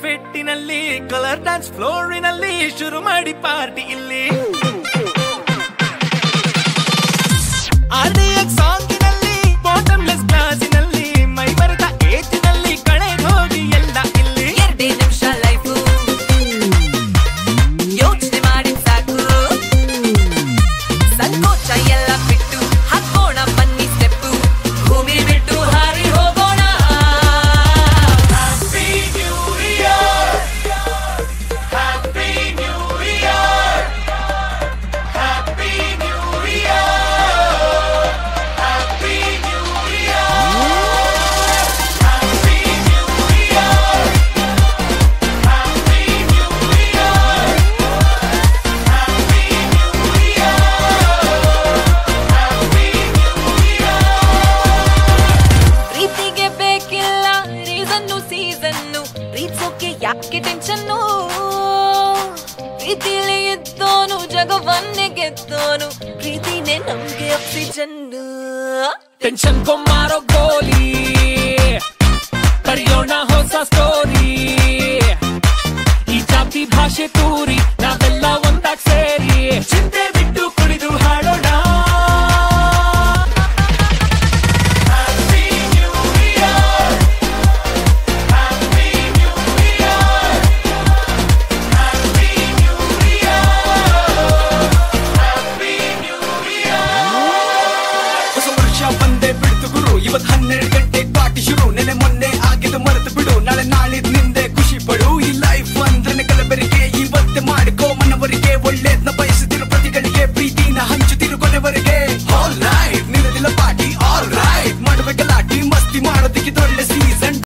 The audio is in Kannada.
ಫಿಟ್ಟಿನಲ್ಲಿ ಕಲರ್ ಡ್ಯಾನ್ಸ್ ಫ್ಲೋರಿನಲ್ಲಿ ಶುರು ಮಾಡಿ ಪಾರ್ಟಿ ಇಲ್ಲಿ ಆರ್ಡಿಎಕ್ಸ್ ಸಾಂಗಿನಲ್ಲಿ ಬಾಟಮ್ಲೆಸ್ ಗ್ಲಾಸಿನಲ್ಲಿ ಮೈ ಬರೆದ ಏಜಿನಲ್ಲಿ ಕಳೆದು ಹೋಗಿ ಎಲ್ಲ ಇಲ್ಲಿ ಎರಡೇ ನಿಮಿಷ ಲೈಫು ಯೋಚನೆ ಮಾಡಿ ಸಾಕು ಸಂಕೋಚ ಎಲ್ಲ ಬಿಟ್ಟು ಹಾಕೋಣ ಬನ್ನಿ ಸ್ಟೆಪ್ಪು ಭೂಮಿ ಬಿಟ್ಟು ಹಾರಿ ಹೋಗೋಣ ಪ್ರೀತಿಗೆ ಬೇಕಿಲ್ಲ ರೀಸನ್ನು ಸೀಸನ್ನು ಪ್ರೀತಿಸೋಕೆ ಯಾಕೆ ಟೆನ್ಷನ್ನು ಪ್ರೀತಿಲಿ ಇದ್ದೋನು ಜಗವನ್ನೇ ಗೆದ್ದೋನು ಪ್ರೀತಿನೇ ನಮ್ಗೆ ಆಕ್ಸಿಜನ್ನು ಟೆನ್ಷನ್ ಕೊಮ್ಮಾರೋ ಗೋಲಿ ಕರಿಯೋಣ ಹೊಸ ಸ್ಟೋರಿ ಈ ಜಾತಿ ಭಾಷೆ ತೂರಿ